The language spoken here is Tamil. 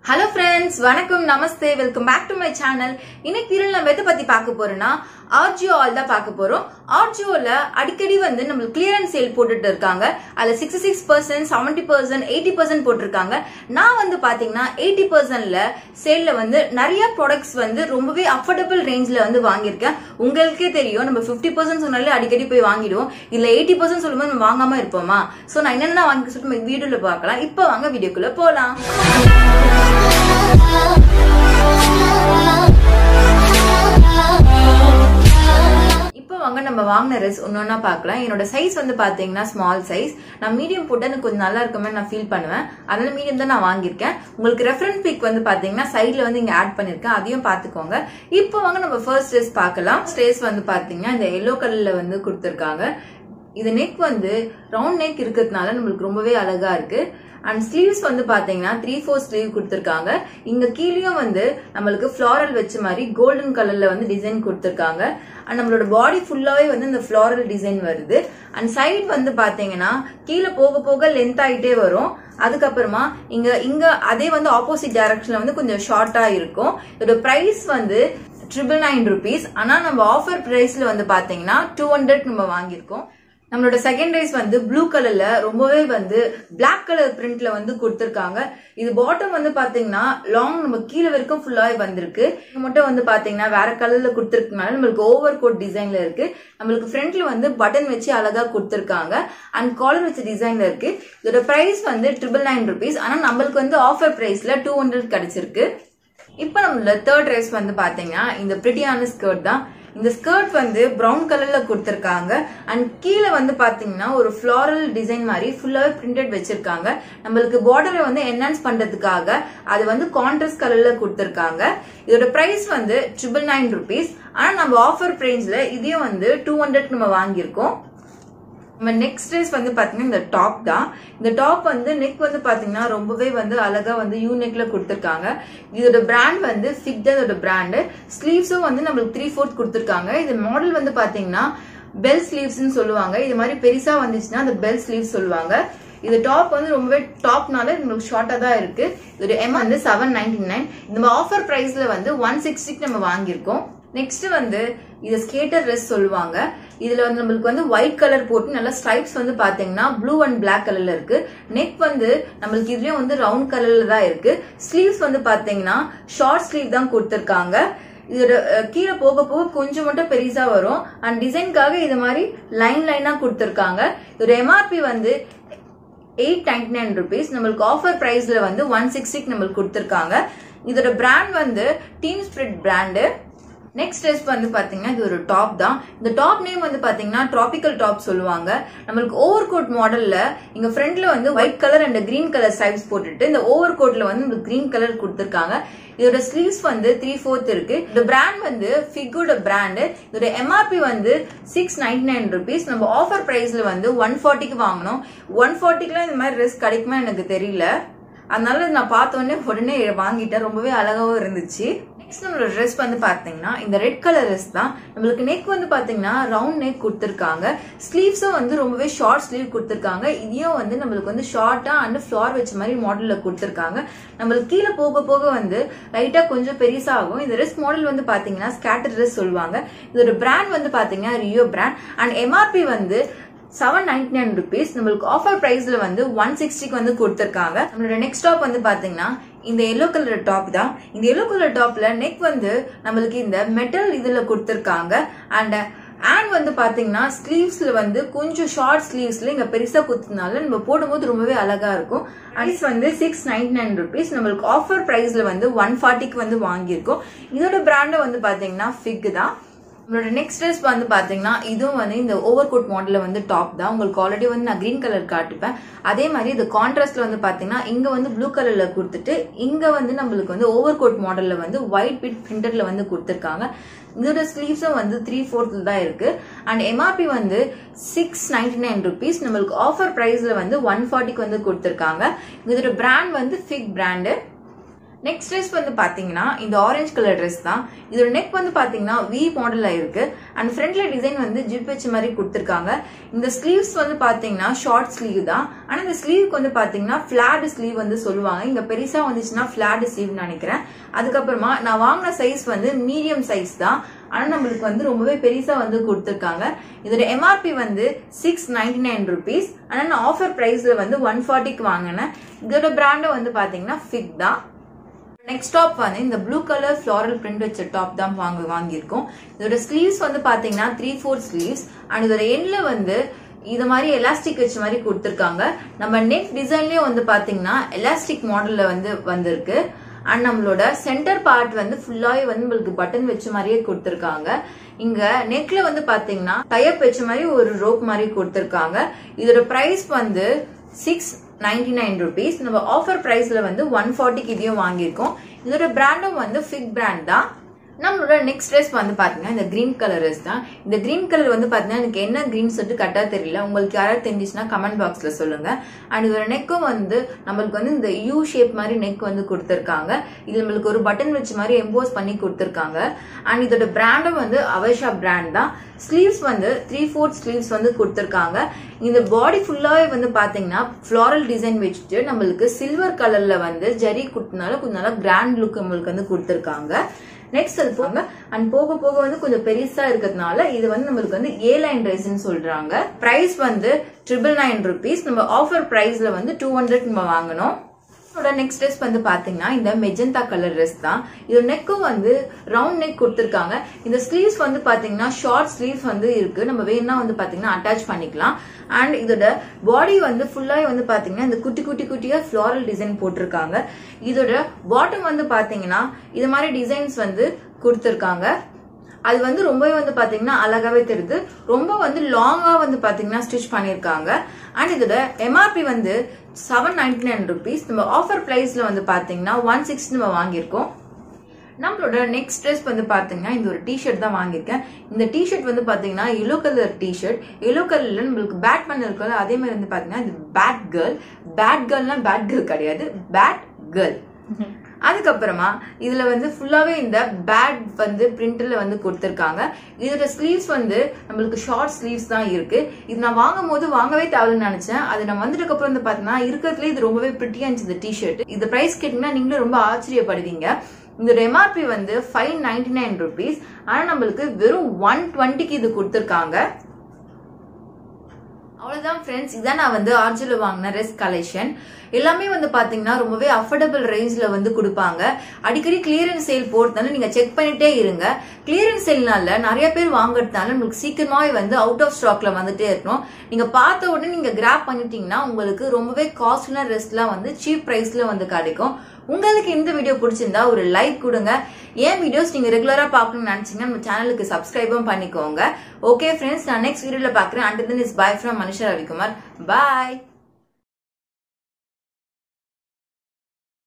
ஹலோ ஃப்ரெண்ட்ஸ் வணக்கம் நமஸ்தே welcome back to my channel இன்னைக்கு வீடியோ நம்ம எதை பத்தி பார்க்க போறோம்னா ஆர்ஜியோ ஆல் தான் பார்க்க போறோம் ஆர்ஜியோல அடிக்கடி வந்து நம்ம கிளியரன்ஸ் சேல் போட்டுட்டு இருக்காங்க அதுல sixty six percent seventy percent eighty percent போட்டிருக்காங்க நான் வந்து பாத்தீங்கன்னா எயிட்டி பர்சன்ட்ல சேல்ல வந்து நிறைய ப்ராடக்ட்ஸ் வந்து ரொம்பவே அஃபோர்டபுள் ரேஞ்ச்ல வந்து வாங்கியிருக்கேன் உங்களுக்கே தெரியும் நம்ம ஃபிஃப்டி பர்சன்ட் சொன்னாலே அடிக்கடி போய் வாங்கிடுவோம் இதுல எயிட்டி பர்சன்ட் சொல்லும்போது நம்ம வாங்காம இருப்போமா சோ நான் என்னென்ன வாங்கி சொல்லிட்டு நம்ம வீடியோல பார்க்கலாம் இப்போ வாங்க வீடியோக்குள்ள போலாம் இப்போ வாங்க நம்ம வாங்கின ட்ரெஸ் ஒன்னொன்னா பார்க்கலாம் என்னோட சைஸ் வந்து பாத்தீங்கன்னா ஸ்மால் சைஸ் நான் மீடியம் போட்டு எனக்கு கொஞ்சம் நல்லா இருக்குமே நான் ஃபீல் பண்ணுவேன் அதனால மீடியம் தான் நான் வாங்கியிருக்கேன் உங்களுக்கு ரெஃபரன்ஸ் பிக் வந்து பாத்தீங்கன்னா சைட்ல வந்து இங்க ஆட் பண்ணிருக்கேன் அதையும் பாத்துக்கோங்க இப்போ வாங்க நம்ம ஃபர்ஸ்ட் ட்ரெஸ் பார்க்கலாம் ஸ்ட்ரேஸ் வந்து பாத்தீங்கன்னா இந்த எல்லோ கலர்ல வந்து கொடுத்துருக்காங்க இது நெக் வந்து ரவுண்ட் நெக் இருக்கிறதுனால நம்மளுக்கு ரொம்பவே அழகா இருக்கு அண்ட் ஸ்லீவ்ஸ் வந்து பாத்தீங்கன்னா த்ரீ ஃபோர் ஸ்லீவ் கொடுத்துருக்காங்க இங்க கீழேயும் வந்து நம்மளுக்கு ஃபிளாரல் வச்ச மாதிரி கோல்டன் கலர்ல வந்து டிசைன் கொடுத்துருக்காங்க அண்ட் நம்மளோட பாடி ஃபுல்லாவே வந்து இந்த ஃபிளாரல் டிசைன் வருது அண்ட் சைடு வந்து பாத்தீங்கன்னா கீழே போக போக லென்த் ஆயிட்டே வரும் அதுக்கப்புறமா இங்க இங்க அதே வந்து ஆப்போசிட் டைரக்ஷன்ல வந்து கொஞ்சம் ஷார்ட்டா இருக்கும் இதோட பிரைஸ் வந்து ட்ரிபிள் நைன் ருபீஸ் ஆனா நம்ம ஆஃபர் பிரைஸ்ல வந்து பாத்தீங்கன்னா டூ ஹண்ட்ரட் நம்ம வாங்கியிருக்கோம் நம்மளோட செகண்ட் ரைஸ் வந்து ப்ளூ கலர்ல ரொம்பவே வந்து பிளாக் கலர் பிரிண்ட்ல வந்து கொடுத்துருக்காங்க இது பாட்டம் வந்து பாத்தீங்கன்னா லாங் நம்ம கீழே வரைக்கும் ஃபுல்லாவே வந்திருக்கு இது மட்டும் வந்து பாத்தீங்கன்னா வேற கலர்ல கொடுத்துருக்கனால நம்மளுக்கு ஓவர் கோட் டிசைன்ல இருக்கு நம்மளுக்கு ஃப்ரண்ட்ல வந்து பட்டன் வச்சு அழகா கொடுத்துருக்காங்க அண்ட் காலர் வச்ச டிசைன்ல இருக்கு இதோட பிரைஸ் வந்து ட்ரிபிள் நைன் ருபீஸ் ஆனா நம்மளுக்கு வந்து ஆஃபர் பிரைஸ்ல டூ ஹண்ட்ரட் கிடைச்சிருக்கு இப்போ நம்மளோட தேர்ட் ரைஸ் வந்து பாத்தீங்கன்னா இந்த பிரிட்டியான ஸ்கர்ட் தான் இந்த ஸ்கர்ட் வந்து ப்ரௌன் கலர்ல கொடுத்துருக்காங்க அண்ட் கீழே வந்து பாத்தீங்கன்னா ஒரு ஃபிளாரல் டிசைன் மாதிரி ஃபுல்லாவே பிரிண்டட் வச்சிருக்காங்க நம்மளுக்கு பார்டரை வந்து என்ஹான்ஸ் பண்றதுக்காக அது வந்து கான்ட்ராஸ்ட் கலர்ல கொடுத்துருக்காங்க இதோட பிரைஸ் வந்து ட்ரிபிள் நைன் ருபீஸ் ஆனா நம்ம ஆஃபர் பிரைஸ்ல இதையும் வந்து டூ ஹண்ட்ரட் நம்ம வாங்கியிருக்கோம் நம்ம நெக்ஸ்ட் ட்ரெஸ் வந்து பாத்தீங்கன்னா இந்த டாப் தான் இந்த டாப் வந்து நெக் வந்து பாத்தீங்கன்னா ரொம்பவே வந்து அழகா வந்து யூ நெக்ல கொடுத்துருக்காங்க இதோட பிராண்ட் வந்து ஃபிக் இதோட பிராண்டு ஸ்லீவ்ஸும் வந்து நம்மளுக்கு த்ரீ ஃபோர்த் கொடுத்துருக்காங்க இது மாடல் வந்து பாத்தீங்கன்னா பெல் ஸ்லீவ்ஸ்னு சொல்லுவாங்க இது மாதிரி பெருசா வந்துச்சுன்னா அந்த பெல் ஸ்லீவ்ஸ் சொல்லுவாங்க இது டாப் வந்து ரொம்பவே டாப்னால நம்மளுக்கு ஷார்ட்டா தான் இருக்கு இதோட எம் வந்து செவன் நைன்டி நைன் இந்த ஆஃபர் பிரைஸ்ல வந்து ஒன் சிக்ஸ்டிக்கு நம்ம வாங்கியிருக்கோம் நெக்ஸ்ட் வந்து இது ஸ்கேட்டர் ட்ரெஸ் சொல்லுவாங்க இதுல வந்து நம்மளுக்கு வந்து ஒயிட் கலர் போட்டு நல்ல ஸ்ட்ரைப்ஸ் வந்து பாத்தீங்கன்னா ப்ளூ அண்ட் பிளாக் கலர்ல இருக்கு நெக் வந்து நம்மளுக்கு இதுலயும் வந்து ரவுண்ட் கலர்ல தான் இருக்கு ஸ்லீவ்ஸ் வந்து பாத்தீங்கன்னா ஷார்ட் ஸ்லீவ் தான் கொடுத்துருக்காங்க இதோட கீழே போக போக கொஞ்சம் மட்டும் பெருசா வரும் அண்ட் டிசைனுக்காக இது மாதிரி லைன் லைனா கொடுத்துருக்காங்க இதோட எம்ஆர்பி வந்து எயிட் நைன்டி நைன் ருபீஸ் நம்மளுக்கு ஆஃபர் பிரைஸ்ல வந்து ஒன் சிக்ஸ்டிக்கு நம்மளுக்கு கொடுத்துருக்காங்க இதோட பிராண்ட் வந்து team spirit brand next dress வந்து பாத்தீங்கன்னா இது ஒரு டாப் தான் இந்த டாப் நேம் வந்து பாத்தீங்கன்னா ட்ராபிக்கல் டாப் சொல்லுவாங்க நம்மளுக்கு ஓவர் கோட் மாடல்ல இங்க ஃப்ரண்ட்ல வந்து white colour and green colour stripes போட்டுட்டு இந்த ஓவர் கோட்ல வந்து இந்த கிரீன் கலர் கொடுத்துருக்காங்க இதோட ஸ்லீவ்ஸ் வந்து த்ரீ ஃபோர்த் இருக்கு இந்த பிராண்ட் வந்து ஃபிகோட பிராண்டு இதோட எம்ஆர்பி வந்து சிக்ஸ் நைன்டி நைன் ருபீஸ் நம்ம ஆஃபர் பிரைஸ்ல வந்து ஒன் ஃபார்ட்டிக்கு வாங்கணும் ஒன் ஃபார்ட்டிக்குலாம் இந்த மாதிரி ட்ரெஸ் கிடைக்குமா எனக்கு தெரியல அதனால நான் பார்த்த உடனே உடனே வாங்கிட்டேன் ரொம்பவே அழகாவும் இருந்துச்சு நெக்ஸ்ட் நம்மளோட ட்ரெஸ் வந்து பாத்தீங்கன்னா இந்த ரெட் கலர் ட்ரெஸ் தான் நம்மளுக்கு நெக் வந்து பாத்தீங்கன்னா ரவுண்ட் நெக் கொடுத்துருக்காங்க ஸ்லீவ்ஸும் வந்து ரொம்பவே ஷார்ட் ஸ்லீவ் கொடுத்துருக்காங்க இதையும் வந்து நம்மளுக்கு வந்து ஷார்ட்டா அண்ட் ஃபிளார் வச்ச மாதிரி மாடல்ல கொடுத்துருக்காங்க நம்மளுக்கு கீழே போக போக வந்து லைட்டா கொஞ்சம் பெருசாகும் இந்த ட்ரெஸ் மாடல் வந்து பாத்தீங்கன்னா ஸ்கேட்டர் ட்ரெஸ் சொல்லுவாங்க இதோட பிராண்ட் வந்து பாத்தீங்கன்னா ரியோ பிராண்ட் அண்ட் எம்ஆர்பி வந்து செவன் நைன்டி நைன் ருபீஸ் நம்மளுக்கு ஆஃபர் பிரைஸ்ல வந்து ஒன் சிக்ஸ்டிக்கு வந்து கொடுத்துருக்காங்க நம்மளோட நெக்ஸ்ட் டாப் வந்து பாத்தீங்கன்னா இந்த எல்லோ கலர் டாப் தான் இந்த எல்லோ கலர் டாப்ல நெக் வந்து நம்மளுக்கு இந்த மெட்டல் இதுல கொடுத்துருக்காங்க அண்ட் ஹேண்ட் வந்து பாத்தீங்கன்னா ஸ்லீவ்ஸ்ல வந்து கொஞ்சம் ஷார்ட் ஸ்லீவ்ஸ்ல இங்க பெருசா குத்துனால நம்ம போடும்போது ரொம்பவே அழகா இருக்கும் ஐஸ் வந்து சிக்ஸ் நைன்டி நைன் ருபீஸ் நம்மளுக்கு ஆஃபர் பிரைஸ்ல வந்து ஒன் ஃபார்ட்டிக்கு வந்து வாங்கியிருக்கோம் இதோட பிராண்ட் வந்து பாத்தீங்கன்னா ஃபிக் தான் நம்மளோட நெக்ஸ்ட் ட்ரெஸ் வந்து பாத்தீங்கன்னா இதுவும் வந்து இந்த ஓவர் கோட் மாடல்ல வந்து டாப் தான் உங்களுக்கு ஆல்ரெடி வந்து நான் கிரீன் கலர் காட்டுப்பேன் அதே மாதிரி இது கான்ட்ராஸ்ட்ல வந்து பாத்தீங்கன்னா இங்க வந்து ப்ளூ கலர்ல கொடுத்துட்டு இங்க வந்து நம்மளுக்கு வந்து ஓவர் கோட் மாடல்ல வந்து ஒயிட் பிட் பிரிண்டர்ல வந்து கொடுத்துருக்காங்க இதோட ஸ்லீவ்ஸும் வந்து த்ரீ ஃபோர்த்ல தான் இருக்கு அண்ட் எம்ஆர்பி வந்து சிக்ஸ் நைன்டி நைன் ருபீஸ் நம்மளுக்கு ஆஃபர் பிரைஸ்ல வந்து ஒன் ஃபார்ட்டிக்கு வந்து கொடுத்துருக்காங்க இதோட பிராண்ட் வந்து ஃபிக் பிராண்டு நெக்ஸ்ட் ட்ரெஸ் வந்து பாத்தீங்கன்னா இந்த ஆரஞ்சு கலர் ட்ரெஸ் தான் இதோட நெக் வந்து பாத்தீங்கன்னா வி மாடல்ல இருக்கு அண்ட் ஃப்ரண்ட்ல டிசைன் வந்து ஜிப் வச்ச மாதிரி கொடுத்துருக்காங்க இந்த ஸ்லீவ்ஸ் வந்து பாத்தீங்கன்னா ஷார்ட் ஸ்லீவ் தான் ஆனா இந்த ஸ்லீவ்க்கு வந்து பாத்தீங்கன்னா பிளாட் ஸ்லீவ் வந்து சொல்லுவாங்க இங்க பெருசா வந்துச்சுன்னா பிளாட் ஸ்லீவ் நினைக்கிறேன் அதுக்கப்புறமா நான் வாங்கின சைஸ் வந்து மீடியம் சைஸ் தான் ஆனா நம்மளுக்கு வந்து ரொம்பவே பெருசா வந்து கொடுத்துருக்காங்க இதோட எம்ஆர்பி வந்து சிக்ஸ் நைன்டி நைன் ருபீஸ் ஆனா நான் ஆஃபர் பிரைஸ்ல வந்து ஒன் ஃபார்ட்டிக்கு வாங்கினேன் இதோட பிராண்டும் வந்து பாத்தீங்கன்னா ஃபிக் தான் நெக்ஸ்ட் டாப் வந்து இந்த ப்ளூ கலர் ஃப்ளாரல் பிரிண்ட் வச்ச டாப் தான் வாங்க வாங்கியிருக்கோம் இதோட ஸ்லீவ்ஸ் வந்து பாத்தீங்கன்னா த்ரீ ஃபோர் ஸ்லீவ்ஸ் அண்ட் இதோட எண்ட்ல வந்து இது மாதிரி எலாஸ்டிக் வச்ச மாதிரி கொடுத்துருக்காங்க நம்ம நெக் டிசைன்லயே வந்து பாத்தீங்கன்னா எலாஸ்டிக் மாடல்ல வந்து வந்திருக்கு அண்ட் நம்மளோட சென்டர் பார்ட் வந்து ஃபுல்லாவே வந்து உங்களுக்கு பட்டன் வச்ச மாதிரியே கொடுத்துருக்காங்க இங்க நெக்ல வந்து பாத்தீங்கன்னா டைப் வச்ச மாதிரி ஒரு ரோப் மாதிரி கொடுத்துருக்காங்க இதோட பிரைஸ் வந்து சிக்ஸ் நைன்டி நைன் ருபீஸ் நம்ம ஆஃபர் பிரைஸ்ல வந்து ஒன் ஃபார்ட்டிக்கு இதையும் வாங்கியிருக்கோம் இதோட பிராண்டும் வந்து ஃபிக் பிராண்ட் தான் நம்மளோட நெக்ஸ்ட் ட்ரெஸ் வந்து பாத்தீங்கன்னா இந்த கிரீன் கலர் ட்ரெஸ் தான் இந்த கிரீன் கலர் வந்து பாத்தீங்கன்னா எனக்கு என்ன கிரீன் சொல்லிட்டு கரெக்டா தெரியல உங்களுக்கு யாராவது தெரிஞ்சிச்சுன்னா கமெண்ட் பாக்ஸ்ல சொல்லுங்க அண்ட் இதோட நெக்கும் வந்து நம்மளுக்கு வந்து இந்த யூ ஷேப் மாதிரி நெக் வந்து கொடுத்துருக்காங்க இது நம்மளுக்கு ஒரு பட்டன் வச்ச மாதிரி எம்போஸ் பண்ணி கொடுத்துருக்காங்க அண்ட் இதோட பிராண்டும் வந்து அவஷா பிராண்ட் தான் ஸ்லீவ்ஸ் வந்து த்ரீ ஃபோர்த் ஸ்லீவ்ஸ் வந்து கொடுத்துருக்காங்க இந்த பாடி ஃபுல்லாவே வந்து பாத்தீங்கன்னா ஃபிளாரல் டிசைன் வச்சுட்டு நம்மளுக்கு சில்வர் கலர்ல வந்து ஜரி கொடுத்தனால கொஞ்சம் நல்லா கிராண்ட் லுக் நம்மளுக்கு வந்து கொடுத்துருக்காங்க நெக்ஸ்ட் அது போங்க அண்ட் போக போக வந்து கொஞ்சம் பெருசா இருக்கிறதுனால இது வந்து நம்மளுக்கு வந்து ஏ லைன் ட்ரெஸ்ன்னு சொல்றாங்க பிரைஸ் வந்து ட்ரிபிள் நைன் ருபீஸ் நம்ம ஆஃபர் பிரைஸ்ல வந்து டூ ஹண்ட்ரட் நம்ம வாங்கணும் இதோட நெக்ஸ்ட் ட்ரெஸ் வந்து பாத்தீங்கன்னா இந்த மெஜந்தா கலர் ட்ரெஸ் தான் இது நெக்கும் வந்து ரவுண்ட் நெக் கொடுத்துருக்காங்க இந்த ஸ்லீவ்ஸ் வந்து பாத்தீங்கன்னா ஷார்ட் ஸ்லீவ்ஸ் வந்து இருக்கு நம்ம வேணா வந்து பாத்தீங்கன்னா அட்டாச் பண்ணிக்கலாம் அண்ட் இதோட பாடி வந்து ஃபுல்லாவே வந்து பாத்தீங்கன்னா இந்த குட்டி குட்டி குட்டியா ஃபிளாரல் டிசைன் போட்டிருக்காங்க இதோட பாட்டம் வந்து பாத்தீங்கன்னா இது மாதிரி டிசைன்ஸ் வந்து கொடுத்துருக்காங்க அது வந்து ரொம்பவே வந்து பாத்தீங்கன்னா அழகாவே தெரியுது ரொம்ப வந்து லாங்கா வந்து பாத்தீங்கன்னா ஸ்டிச் பண்ணிருக்காங்க அண்ட் இதோட எம்ஆர்பி வந்து செவன் நைன்டி நைன் ருபீஸ் நம்ம ஆஃபர் பிரைஸ்ல வந்து பாத்தீங்கன்னா ஒன் சிக்ஸ் நம்ம வாங்கியிருக்கோம் நம்மளோட நெக்ஸ்ட் ட்ரெஸ் வந்து பாத்தீங்கன்னா இந்த ஒரு டிஷர்ட் தான் வாங்கியிருக்கேன் இந்த டிஷர்ட் வந்து பாத்தீங்கன்னா எல்லோ கலர் டிஷர்ட் எல்லோ கலர்ல நம்மளுக்கு பேட்மேன் இருக்குல்ல அதே மாதிரி வந்து பாத்தீங்கன்னா இது பேட் கேர்ள் பேட் கேர்ள்னா பேட் கேர்ள் கிடையாது பேட் கேர்ள் அதுக்கப்புறமா இதுல வந்து ஃபுல்லாவே இந்த பேட் வந்து பிரிண்ட்ல வந்து கொடுத்துருக்காங்க இதோட ஸ்லீவ்ஸ் வந்து நம்மளுக்கு ஷார்ட் ஸ்லீவ்ஸ் தான் இருக்கு இது நான் வாங்கும் போது வாங்கவே தேவைன்னு நினைச்சேன் அது நான் வந்ததுக்கு அப்புறம் வந்து பாத்தீங்கன்னா இருக்கிறதுல இது ரொம்பவே பிரிட்டியா இருந்துச்சு இந்த டிஷர்ட் இந்த பிரைஸ் கேட்டீங்கன்னா நீங்களும் ரொம்ப ஆச்சரியப்படுவீங்க இதோட எம்ஆர்பி வந்து ஃபைவ் நைன்டி நைன் ருபீஸ் ஆனா நம்மளுக்கு வெறும் ஒன் டுவெண்ட்டிக்கு இது கொடுத்துருக்காங்க அவ்வளவுதான் ஃப்ரெண்ட்ஸ் இதான் நான் வந்து ஆர்ஜில வாங்கின ரெஸ் கலெக்ஷன் எல்லாமே வந்து பாத்தீங்கன்னா ரொம்பவே அஃபோர்டபுள் ரேஞ்ச்ல வந்து கொடுப்பாங்க அடிக்கடி கிளியரன்ஸ் சேல் போடுறதுனால நீங்க செக் பண்ணிட்டே இருங்க கிளியரன்ஸ் சேல்னால நிறைய பேர் வாங்குறதுனால உங்களுக்கு சீக்கிரமாவே வந்து அவுட் ஆஃப் ஸ்டாக்ல வந்துட்டே இருக்கணும் நீங்க பார்த்த உடனே நீங்க கிராப் பண்ணிட்டீங்கன்னா உங்களுக்கு ரொம்பவே காஸ்ட்லியான ரெஸ்ட்லாம் வந்து சீப் பிரைஸ்ல வந்து கிடைக்கும் உங்களுக்கு இந்த வீடியோ பிடிச்சிருந்தா ஒரு லைக் கொடுங்க ஏன் வீடியோஸ் நீங்க ரெகுலரா பார்க்கணும்னு நினைச்சீங்கன்னா நம்ம சேனலுக்கு சப்ஸ்கிரைபும் பண்ணிக்கோங்க ஓகே ஃப்ரெண்ட்ஸ் நான் நெக்ஸ்ட் வீடியோல பாக்குறேன் and then is bye from Manusha Ravikumar bye